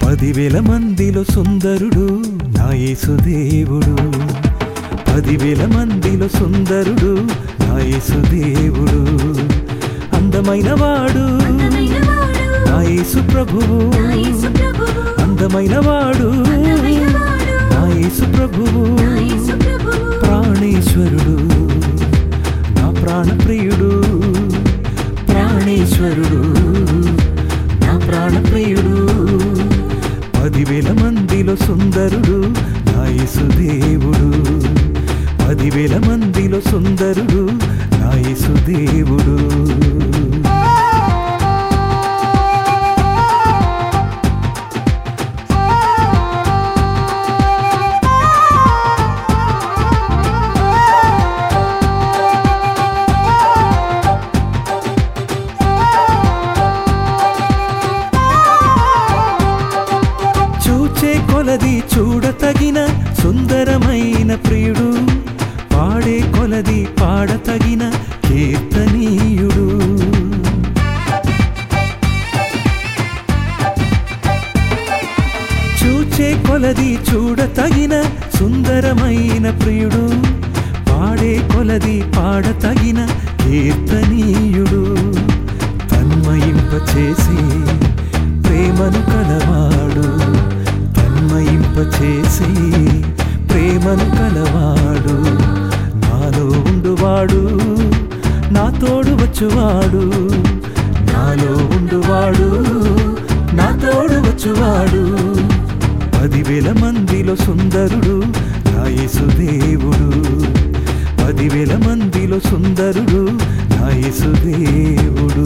పదివేల మందిలో సుందరుడు నా యేసుదేవుడు పదివేల మందిలో సుందరుడు నా యేసుదేవుడు అందమైన వాడు నా యేసు ప్రభువు అందమైన వాడు నా యేసు ప్రభువు ప్రాణేశ్వరుడు నా ప్రాణప్రియుడు ప్రాణేశ్వరుడు నా ప్రాణప్రియుడు పదివేల మందిలో సుందరుడు నా యేసుదేవుడు పదివేల మందిలో సుందరుడు నా యేసుదేవుడు చూచే కొలది చూడతగిన సుందరమైన ప్రియుడు పాడే కొలది పాడతగిన కీర్తనీయుడు చూచే కొలది చూడతగిన సుందరమైన ప్రియుడు పాడే కొలది పాడతగిన కీర్తనీయుడు తన్మయింప చేసి ప్రేమను కలవాడు తన్మయింప చేసి ప్రేమను కలవాడు నాలో ఉండువాడు నా తోడు వచ్చువాడు నాలో ఉండువాడు నా తోడు వచ్చువాడు పదివేల మందిలో సుందరుడు నా యేసుదేవుడు పదివేల మందిలో సుందరుడు నా యేసుదేవుడు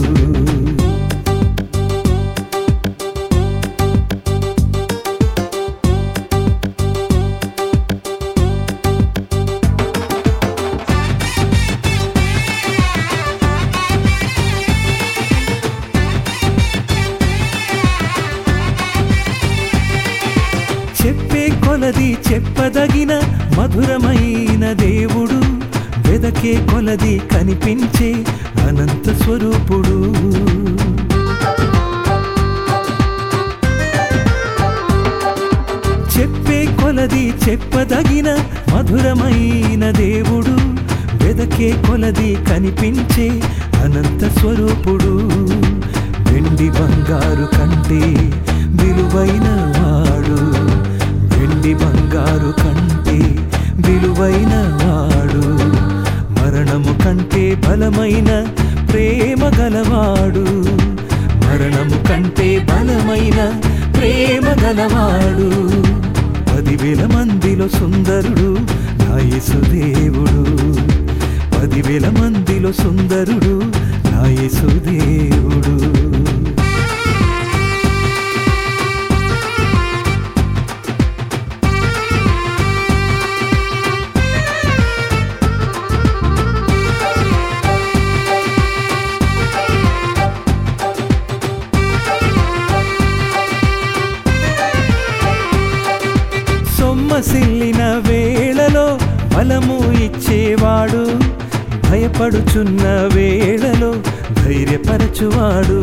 చెప్పే కొలది చెప్పదగిన మధురమైన దేవుడు వెదకే కొలది కనిపించే అనంత స్వరూపుడు చెప్పే కొలది చెప్పదగిన మధురమైన దేవుడు వెదకే కొలది కనిపించే అనంత స్వరూపుడు వెండి బంగారు కంటే విలువైన వాడు వెండి బంగారు కంటే విలువైన వాడు మరణము కంటే బలమైన ప్రేమ గలవాడు మరణము కంటే బలమైన ప్రేమ గలవాడు పదివేల మందిలో సుందరుడు నా యేసుదేవుడు పదివేల మందిలో సుందరుడు నా యేసుదేవుడు సొమ్మసిల్లిన వేళలో బలము ఇచ్చేవాడు భయపడుచున్న వేళలో ధైర్యపరచువాడు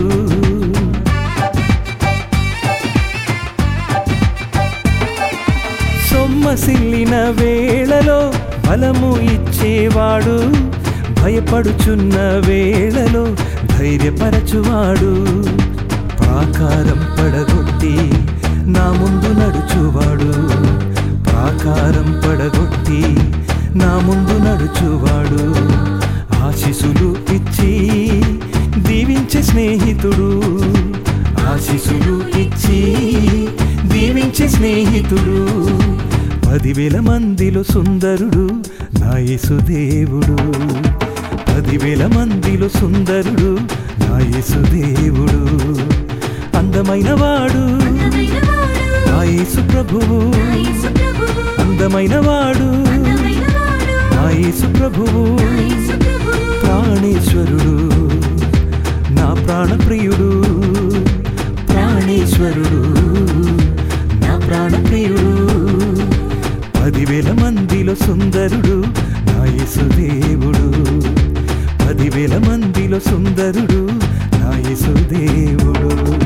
సొమ్మసిల్లిన వేళలో బలము ఇచ్చేవాడు భయపడుచున్న వేళలో ధైర్యపరచువాడు ప్రాకారం పడగొట్టి నా ముందు నడుచువాడు ప్రాకారం పడగొట్టి నా ముందు నడుచువాడు ఆశిసులు ఇచ్చి దీవించే స్నేహితుడు ఆశిసులు ఇచ్చి దీవించే స్నేహితుడు పదివేల మందిలో సుందరుడు నా యేసుదేవుడు పదివేల మందిలో సుందరుడు నా యేసుదేవుడు అందమైన వాడు నా యేసు ప్రభువు అందమైన వాడు నా యేసు ప్రభువు ప్రాణేశ్వరుడు నా ప్రాణప్రియుడు ప్రాణేశ్వరుడు నా ప్రాణప్రియుడు పదివేల మందిలో సుందరుడు నా యేసుదేవుడు పదివేల మందిలో సుందరుడు నా యేసుదేవుడు